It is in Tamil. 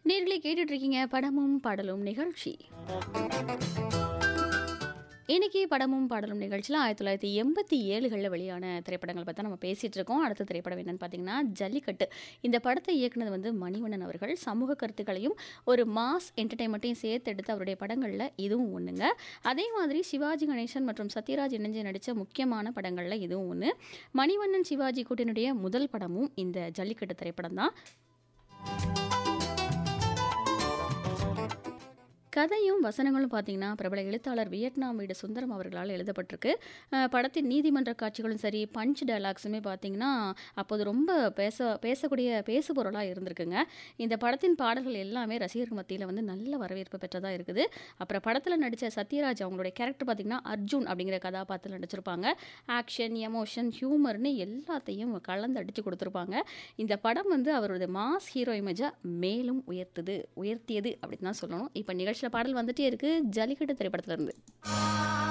நேர்களே கேட்டுட்டு இருக்கீங்க படமும் பாடலும் நிகழ்ச்சி இன்னைக்கு படமும் பாடலும் நிகழ்ச்சியில் ஆயிரத்தி தொள்ளாயிரத்தி எண்பத்தி ஏழுகளில் வெளியான திரைப்படங்களை பற்றி நம்ம பேசிகிட்டு இருக்கோம் அடுத்த திரைப்படம் என்னன்னு பார்த்தீங்கன்னா ஜல்லிக்கட்டு இந்த படத்தை இயக்குனது வந்து மணிவண்ணன் அவர்கள் சமூக கருத்துக்களையும் ஒரு மாஸ் என்டர்டைன்மெண்ட்டையும் சேர்த்து எடுத்து அவருடைய படங்களில் இதுவும் ஒன்றுங்க அதே மாதிரி சிவாஜி கணேசன் மற்றும் சத்யராஜ் இணைஞ்சு நடித்த முக்கியமான படங்களில் இதுவும் ஒன்று மணிவண்ணன் சிவாஜி கூட்டினுடைய முதல் படமும் இந்த ஜல்லிக்கட்டு திரைப்படம் தான் கதையும் வசனங்களும் பார்த்தீங்கன்னா பிரபல எழுத்தாளர் வியட்நாம் வீடு சுந்தரம் அவர்களால் எழுதப்பட்டிருக்கு அஹ் படத்தின் நீதிமன்ற காட்சிகளும் சரி பஞ்ச் டயலாக்ஸுமே பார்த்தீங்கன்னா அப்போது ரொம்ப பேச பேசக்கூடிய பேசு பொருளாக இருந்திருக்குங்க இந்த படத்தின் பாடல்கள் எல்லாமே ரசிகர்கள் மத்தியில் வந்து நல்ல வரவேற்பு பெற்றதாக இருக்குது அப்புறம் படத்தில் நடித்த சத்யராஜ் அவங்களுடைய கேரக்டர் பார்த்தீங்கன்னா அர்ஜுன் அப்படிங்கிற கதாபாத்திரம் நடிச்சிருப்பாங்க ஆக்ஷன் எமோஷன் ஹியூமர்னு எல்லாத்தையும் கலந்து அடித்து கொடுத்துருப்பாங்க இந்த படம் வந்து அவரோட மாஸ் ஹீரோ இமேஜை மேலும் உயர்த்துது உயர்த்தியது அப்படின்னு தான் சொல்லணும் இப்போ நிகழ்ச்சியில் பாடல் வந்துட்டே இருக்கு ஜல்லிக்கட்டு திரைப்படத்துல இருந்து